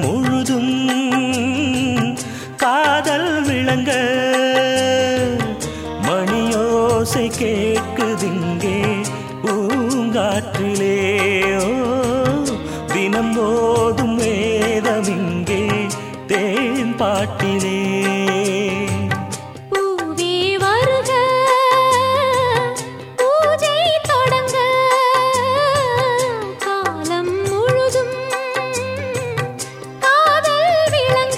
முழுதும் காதல் விளங்க மணியோசை கேட்குதிங்கே பூங்காற்றிலே ஓ, தினம் போதும் வேதமிங்கே தேன் பாட்டிலே பூவே வருக பூஜை தொடங்க காலம் முழுதும் காதல் விளங்க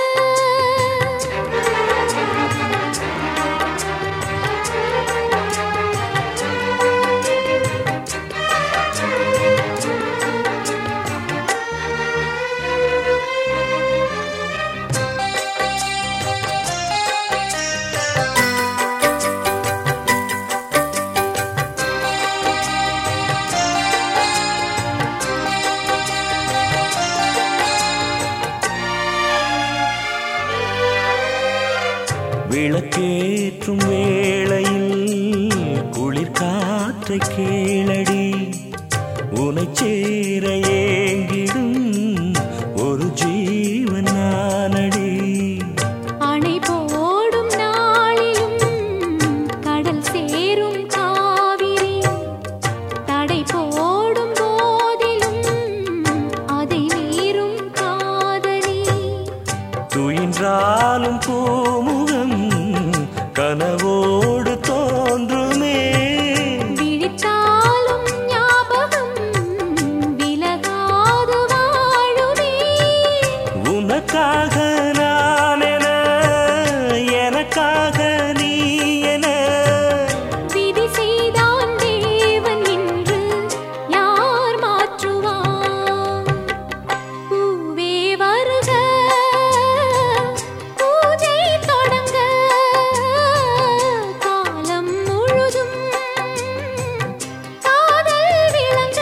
விளக்கேற்றும் வேளையில் குளிர் காற்றை கேளடி உனை சேர ஏங்கிடும் ஒரு ஜீவன் நானடி அணை போடும் நாளிலும் கடல் சேரும் காவிரி தடை போடும் போதிலும் அதை மீறும் காதலி துயின்றாலும் பூமுகம் கனவோடு தோன்றுமே விழித்தாலும் ஞாபகம் விலகாது வாழுமே உனக்காக நான் என எனக்காக நீ என விதி செய்தான் தேவன் என்று யார் மாற்றுவார் பூவே வருக பூஜை தொடங்க காலம் முழுதும் காதல் விளங்க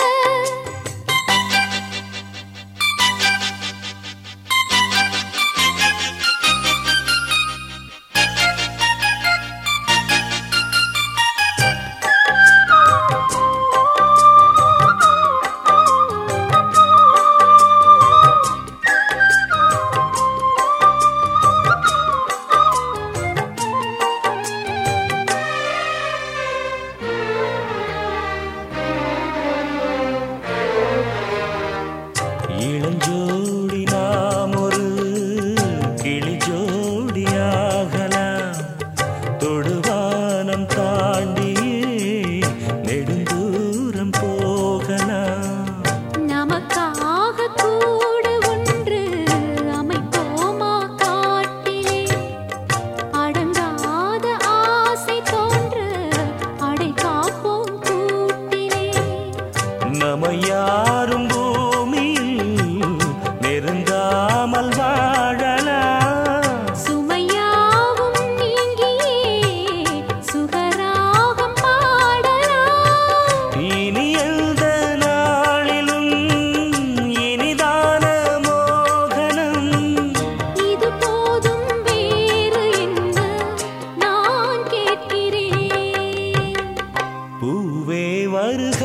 இளஞ்சோடி நாம் ஒரு கிளி ஜோடியாகலாம் தொடுவானம் தாண்டியே நெடுந்தூரம் போகலாம் நமக்காக கூடு ஒன்று அமைப்போமா காட்டிலே அடங்காத ஆசை தோன்ற அடை காப்போம் கூட்டிலே நம்ம யாரும் பூமியில் நெருங்காமல் வாழலாம் சுமையாவும் நீங்கியே சுகராகம் பாடலாம் இனி எந்த நாளிலும் இனிதான மோகனம் இது போதும் வேறு என்ன நான் கேட்கிறேன் பூவே வருக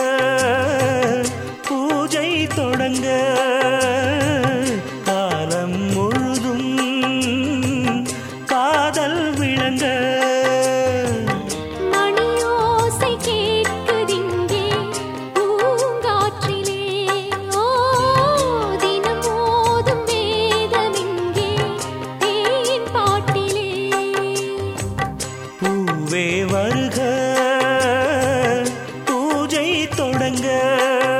பூஜை தொடங்க காலம் முழுதும் காதல் விளங்க மணியோசை கேட்குதிங்கே பூங்காற்றிலே ஓ தினம் ஓதும் வேதமிங்கே தேன் பாட்டிலே பூவே வருக பூஜை தொடங்க